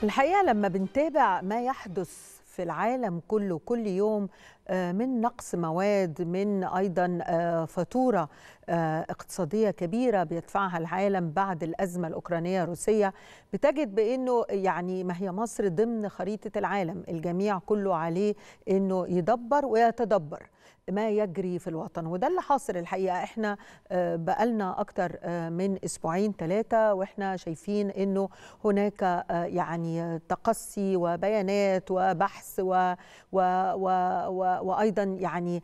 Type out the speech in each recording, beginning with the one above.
الحقيقه لما بنتابع ما يحدث في العالم كله كل يوم من نقص مواد من ايضا فاتوره اقتصاديه كبيره بيدفعها العالم بعد الازمه الاوكرانيه الروسيه بتجد بانه يعني ما هي مصر ضمن خريطه العالم الجميع كله عليه انه يدبر ويتدبر ما يجري في الوطن وده اللي حاصل الحقيقه احنا بقالنا اكتر من اسبوعين ثلاثه واحنا شايفين انه هناك يعني تقصي وبيانات وبحث و, و, و, و وايضا يعني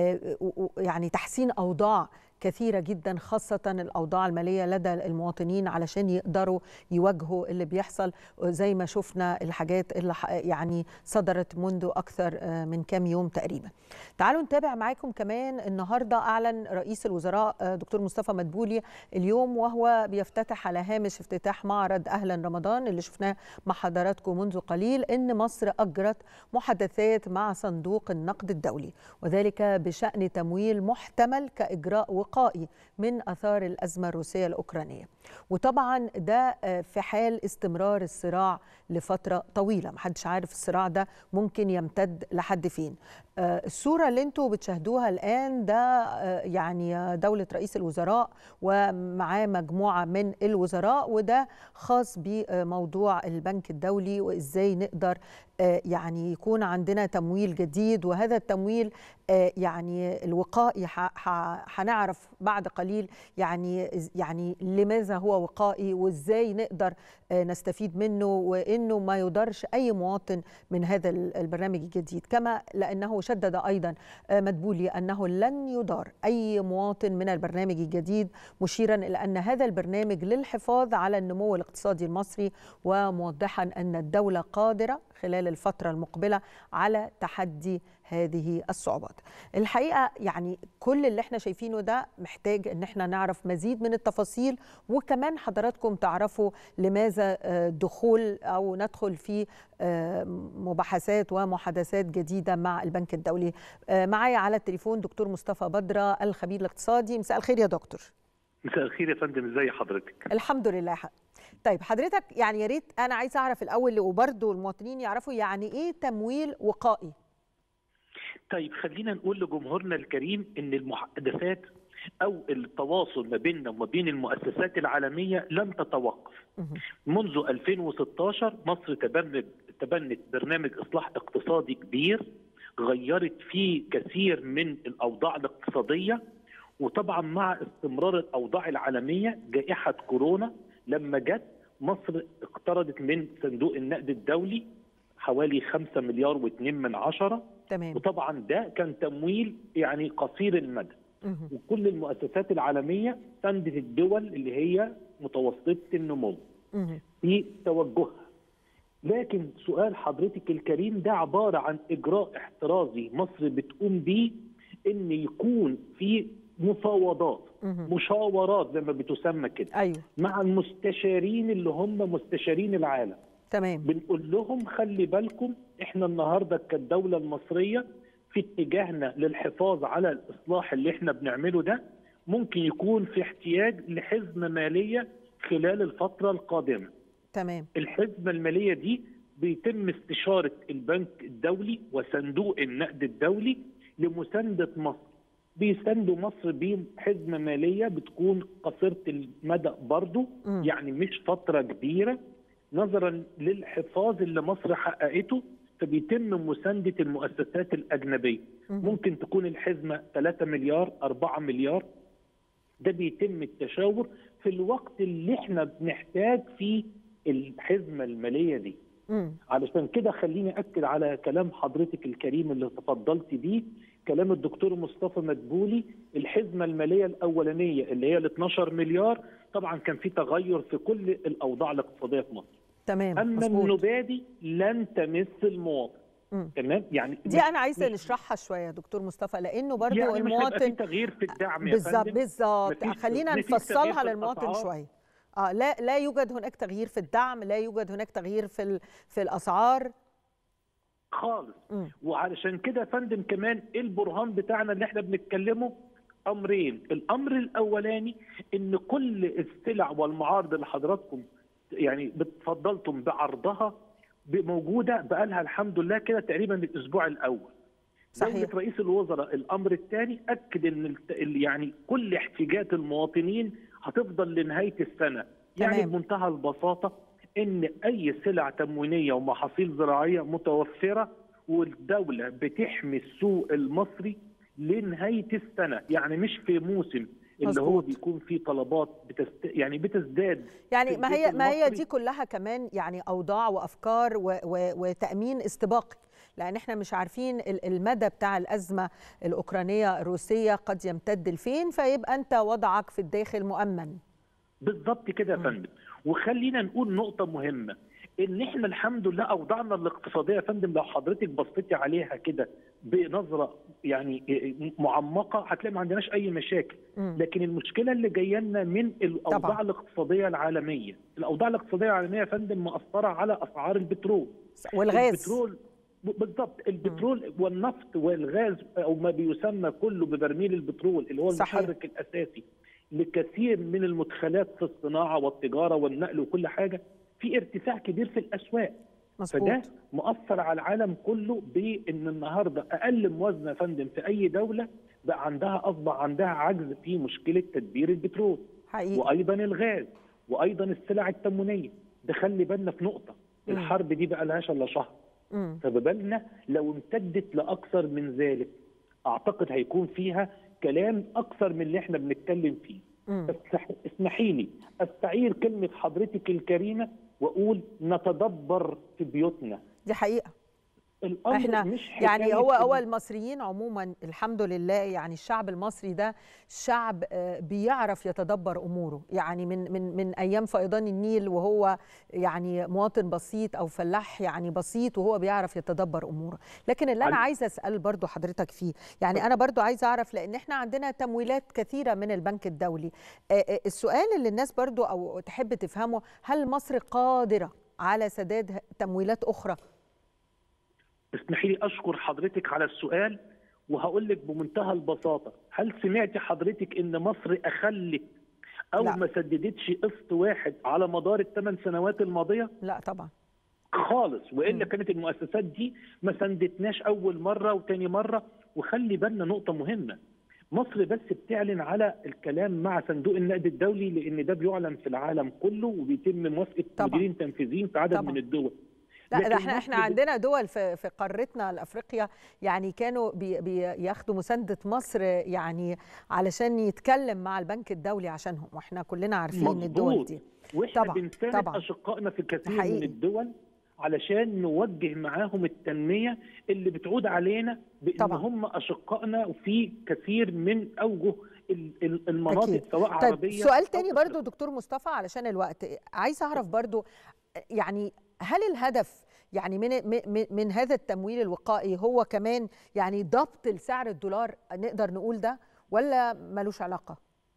يعني تحسين اوضاع كثيره جدا خاصه الاوضاع الماليه لدى المواطنين علشان يقدروا يواجهوا اللي بيحصل زي ما شفنا الحاجات اللي يعني صدرت منذ اكثر من كام يوم تقريبا. تعالوا نتابع معاكم كمان النهارده اعلن رئيس الوزراء دكتور مصطفى مدبولي اليوم وهو بيفتتح على هامش افتتاح معرض اهلا رمضان اللي شفناه مع حضراتكم منذ قليل ان مصر اجرت محادثات مع صندوق النقد الدولي وذلك بشان تمويل محتمل كاجراء وقائي من اثار الازمه الروسيه الاوكرانيه وطبعا ده في حال استمرار الصراع لفتره طويله محدش عارف الصراع ده ممكن يمتد لحد فين الصوره اللي انتم بتشاهدوها الان ده يعني دوله رئيس الوزراء ومعاه مجموعه من الوزراء وده خاص بموضوع البنك الدولي وازاي نقدر يعني يكون عندنا تمويل جديد وهذا التمويل يعني الوقائي هنعرف بعد قليل يعني يعني لماذا هو وقائي وازاي نقدر نستفيد منه وانه ما يضرش اي مواطن من هذا البرنامج الجديد كما لانه شدد ايضا مدبولي انه لن يضار اي مواطن من البرنامج الجديد مشيرا الى ان هذا البرنامج للحفاظ على النمو الاقتصادي المصري وموضحا ان الدوله قادره خلال الفتره المقبله على تحدي هذه الصعوبات الحقيقه يعني كل اللي احنا شايفينه ده محتاج ان احنا نعرف مزيد من التفاصيل وكمان حضراتكم تعرفوا لماذا دخول او ندخل في مباحثات ومحادثات جديده مع البنك الدولي معايا على التليفون دكتور مصطفى بدره الخبير الاقتصادي مساء الخير يا دكتور مساء الخير يا فندم ازي حضرتك الحمد لله طيب حضرتك يعني يا ريت انا عايزه اعرف الاول وبرضه المواطنين يعرفوا يعني ايه تمويل وقائي طيب خلينا نقول لجمهورنا الكريم ان المحادثات او التواصل ما بيننا وما بين المؤسسات العالميه لم تتوقف منذ 2016 مصر تبنت تبنت برنامج اصلاح اقتصادي كبير غيرت فيه كثير من الاوضاع الاقتصاديه وطبعا مع استمرار الاوضاع العالميه جائحه كورونا لما جت مصر اقترضت من صندوق النقد الدولي حوالي 5 مليار و2 من عشرة تمام. وطبعا ده كان تمويل يعني قصير المدى مه. وكل المؤسسات العالميه ساندت الدول اللي هي متوسطه النمو مه. في توجهها لكن سؤال حضرتك الكريم ده عباره عن اجراء احترازي مصر بتقوم بيه ان يكون في مفاوضات مه. مشاورات زي ما بتسمى كده ايوه مع المستشارين اللي هم مستشارين العالم تمام بنقول لهم خلي بالكم احنا النهارده كالدوله المصريه في اتجاهنا للحفاظ على الاصلاح اللي احنا بنعمله ده ممكن يكون في احتياج لحزمه ماليه خلال الفتره القادمه. تمام الحزمه الماليه دي بيتم استشاره البنك الدولي وصندوق النقد الدولي لمسانده مصر. بيساندوا مصر بحزمه ماليه بتكون قصيره المدى برضه مم. يعني مش فتره كبيره نظرا للحفاظ اللي مصر حققته فبيتم مسانده المؤسسات الاجنبيه مهم. ممكن تكون الحزمه 3 مليار 4 مليار ده بيتم التشاور في الوقت اللي احنا بنحتاج فيه الحزمه الماليه دي مم. علشان كده خليني اكد على كلام حضرتك الكريم اللي تفضلت بيه كلام الدكتور مصطفى مدبولي الحزمه الماليه الاولانيه اللي هي ال 12 مليار طبعا كان في تغير في كل الاوضاع الاقتصاديه في مصر تمام اما مظبوط. المبادئ لن تمس المواطن مم. تمام يعني دي مش- انا عايزه مش- نشرحها شويه يا دكتور مصطفى لانه برضو يعني مش هيبقى في المواطن تغيير في الدعم يا بالظبط فندم بالظبط مفيش- خلينا مفيش تغيير نفصلها في للمواطن الأسعار. شويه اه لا لا يوجد هناك تغيير في الدعم لا يوجد هناك تغيير في ال- في الاسعار خالص مم. وعلشان كده يا فندم كمان ايه البرهان بتاعنا اللي احنا بنتكلمه امرين الامر الاولاني ان كل السلع والمعارض اللي حضراتكم يعني بتفضلتم بعرضها موجوده بقى لها الحمد لله كده تقريبا الاسبوع الاول صحيح. دولة رئيس الوزراء الامر الثاني اكد ان الت- ال- يعني كل احتياجات المواطنين هتفضل لنهايه السنه يعني تمام. بمنتهى البساطه ان اي سلع تموينيه ومحاصيل زراعيه متوفره والدوله بتحمي السوق المصري لنهايه السنه يعني مش في موسم اللي هو مظبوط. بيكون فيه طلبات بتست... يعني بتزداد يعني في ما الجزء هي ما هي المصري. دي كلها كمان يعني اوضاع وافكار و و وتامين استباقي لان احنا مش عارفين ال- المدى بتاع الازمه الاوكرانيه الروسيه قد يمتد لفين فيبقى انت وضعك في الداخل مؤمن بالظبط كده يا فندم وخلينا نقول نقطة مهمة ان احنا الحمد لله اوضاعنا الاقتصادية يا فندم لو حضرتك بصيتي عليها كده بنظرة يعني معمقة هتلاقي ما عندناش اي مشاكل مم. لكن المشكلة اللي جايه لنا من الاوضاع طبعاً. الاقتصادية العالمية الاوضاع الاقتصادية العالمية يا فندم مأثرة على اسعار البترول والغاز البترول ب- بالضبط البترول والنفط والغاز او ما بيسمى كله ببرميل البترول اللي هو صحيح. المحرك الاساسي لكثير من المدخلات في الصناعه والتجاره والنقل وكل حاجه في ارتفاع كبير في الاسواق مظبوط فده مؤثر على العالم كله بان النهارده اقل موازنه يا فندم في اي دوله بقى عندها اصبح عندها عجز في مشكله تدبير البترول حقيقي وايضا الغاز وايضا السلع التموينيه ده خلي بالنا في نقطه مم. الحرب دي بقى لهاش الا شهر مم. فبالنا لو امتدت لاكثر من ذلك اعتقد هيكون فيها كلام اكثر من اللي احنا بنتكلم فيه مم. اسمح- اسمحي لي استعير كلمه حضرتك الكريمه واقول نتدبر في بيوتنا دي حقيقه الامر احنا مش يعني حكاية هو هو إن- المصريين عموما الحمد لله يعني الشعب المصري ده شعب آه، بيعرف يتدبر اموره يعني من من من ايام فيضان النيل وهو يعني مواطن بسيط او فلاح يعني بسيط وهو بيعرف يتدبر اموره لكن اللي انا عن- عايزه اسال برضو حضرتك فيه يعني انا برضو عايزه اعرف لان احنا عندنا تمويلات كثيره من البنك الدولي آه، آه، السؤال اللي الناس برضو او تحب تفهمه هل مصر قادره على سداد تمويلات اخرى اسمحي لي اشكر حضرتك على السؤال وهقول لك بمنتهى البساطه هل سمعتي حضرتك ان مصر اخلت او لا. ما سددتش قسط واحد على مدار الثمان سنوات الماضيه لا طبعا خالص والا مم. كانت المؤسسات دي ما سندتناش اول مره وتاني مره وخلي بالنا نقطه مهمه مصر بس بتعلن على الكلام مع صندوق النقد الدولي لان ده بيعلن في العالم كله وبيتم موافقه طبعاً. مديرين تنفيذيين في عدد طبعاً. من الدول لا لكن ده احنا احنا مصر بت- عندنا دول في في قارتنا الافريقيا يعني كانوا بي بياخدوا مسانده مصر يعني علشان يتكلم مع البنك الدولي عشانهم واحنا كلنا عارفين الدول مظبوط. دي واحنا طبعاً، بنساند طبعاً. اشقائنا في كثير حقيقي. من الدول علشان نوجه معاهم التنميه اللي بتعود علينا بان طبعاً. هم اشقائنا في كثير من اوجه ال- ال- المناطق أكيد. سواء طيب عربيه سؤال أو تاني أفريقية. برضو دكتور مصطفى علشان الوقت عايز اعرف برضو يعني هل الهدف يعني من من- من هذا التمويل الوقائي هو كمان يعني ضبط سعر الدولار نقدر نقول ده ولا ملوش علاقه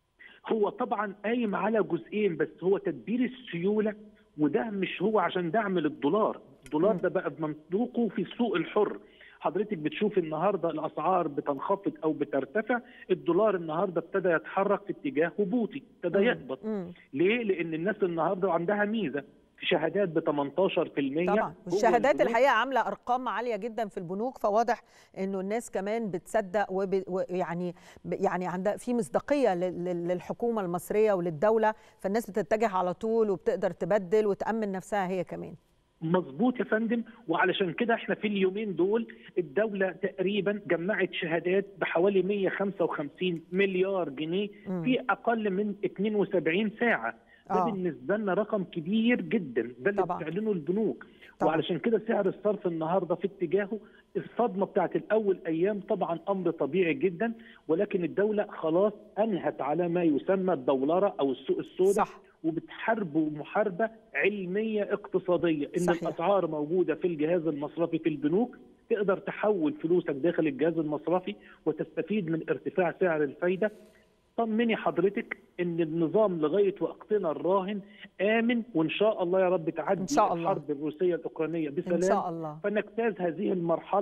هو طبعا قايم على جزئين بس هو تدبير السيوله وده مش هو عشان دعم للدولار الدولار مم. ده بقى بمنطوقه في السوق الحر حضرتك بتشوف النهارده الاسعار بتنخفض او بترتفع الدولار النهارده ابتدى يتحرك في اتجاه هبوطي ابتدى مم. يهبط مم. ليه لان الناس النهارده عندها ميزه في شهادات ب 18% طبعا جوه والشهادات البنوك. الحقيقه عامله ارقام عاليه جدا في البنوك فواضح انه الناس كمان بتصدق وب- ويعني ب- يعني عندها في مصداقيه لل- لل- للحكومه المصريه وللدوله فالناس بتتجه على طول وبتقدر تبدل وتامن نفسها هي كمان مظبوط يا فندم وعلشان كده احنا في اليومين دول الدولة تقريبا جمعت شهادات بحوالي 155 مليار جنيه مم. في أقل من 72 ساعة ده آه. بالنسبة لنا رقم كبير جدا ده اللي طبعاً. بتعلنه البنوك طبعاً. وعلشان كده سعر الصرف النهارده في اتجاهه الصدمة بتاعت الأول أيام طبعا أمر طبيعي جدا ولكن الدولة خلاص أنهت على ما يسمى الدولارة أو السوق السوداء صح وبتحاربوا محاربه علميه اقتصاديه ان صحيح. الاسعار موجوده في الجهاز المصرفي في البنوك تقدر تحول فلوسك داخل الجهاز المصرفي وتستفيد من ارتفاع سعر الفايده طمني حضرتك ان النظام لغايه وقتنا الراهن امن وان شاء الله يا رب تعدي إن شاء الله. الحرب الروسيه الاوكرانيه بسلام ان شاء الله فنجتاز هذه المرحله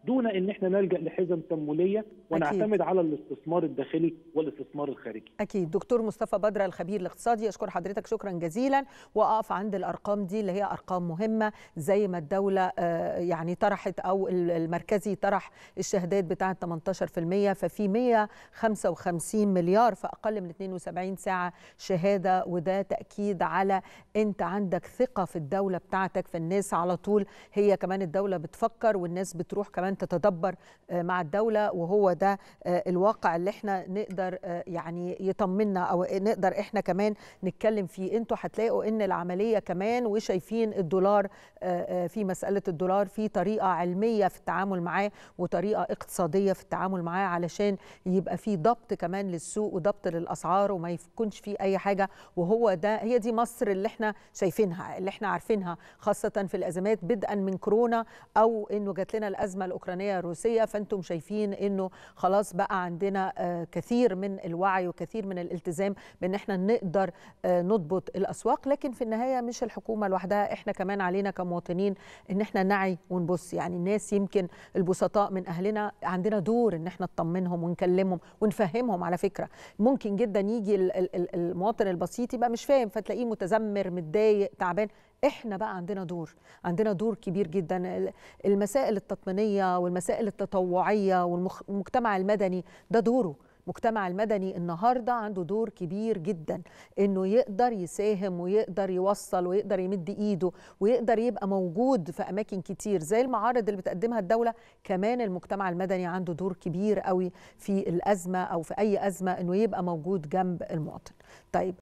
دون ان احنا نلجا لحزم تمويليه ونعتمد على الاستثمار الداخلي والاستثمار الخارجي. اكيد دكتور مصطفى بدره الخبير الاقتصادي اشكر حضرتك شكرا جزيلا واقف عند الارقام دي اللي هي ارقام مهمه زي ما الدوله يعني طرحت او المركزي طرح الشهادات بتاعه 18% ففي 155 مليار في اقل من 72 ساعه شهاده وده تاكيد على انت عندك ثقه في الدوله بتاعتك فالناس على طول هي كمان الدوله بتفكر والناس بتروح كمان تتدبر مع الدوله وهو ده الواقع اللي احنا نقدر يعني يطمنا او نقدر احنا كمان نتكلم فيه انتوا هتلاقوا ان العمليه كمان وشايفين الدولار في مساله الدولار في طريقه علميه في التعامل معاه وطريقه اقتصاديه في التعامل معاه علشان يبقى في ضبط كمان للسوق وضبط للاسعار وما يكونش في اي حاجه وهو ده هي دي مصر اللي احنا شايفينها اللي احنا عارفينها خاصه في الازمات بدءا من كورونا او انه جات لنا الازمه الاوكرانيه الروسيه فانتم شايفين انه خلاص بقى عندنا كثير من الوعي وكثير من الالتزام بان احنا نقدر نضبط الاسواق لكن في النهايه مش الحكومه لوحدها احنا كمان علينا كمواطنين ان احنا نعي ونبص يعني الناس يمكن البسطاء من اهلنا عندنا دور ان احنا نطمنهم ونكلمهم ونفهمهم على فكره ممكن جدا يجي المواطن البسيط يبقى مش فاهم فتلاقيه متذمر متضايق تعبان احنا بقى عندنا دور عندنا دور كبير جدا المسائل التطمينيه والمسائل التطوعيه والمجتمع المدني ده دوره المجتمع المدني النهارده عنده دور كبير جدا انه يقدر يساهم ويقدر يوصل ويقدر يمد ايده ويقدر يبقى موجود في اماكن كتير زي المعارض اللي بتقدمها الدوله كمان المجتمع المدني عنده دور كبير قوي في الازمه او في اي ازمه انه يبقى موجود جنب المواطن طيب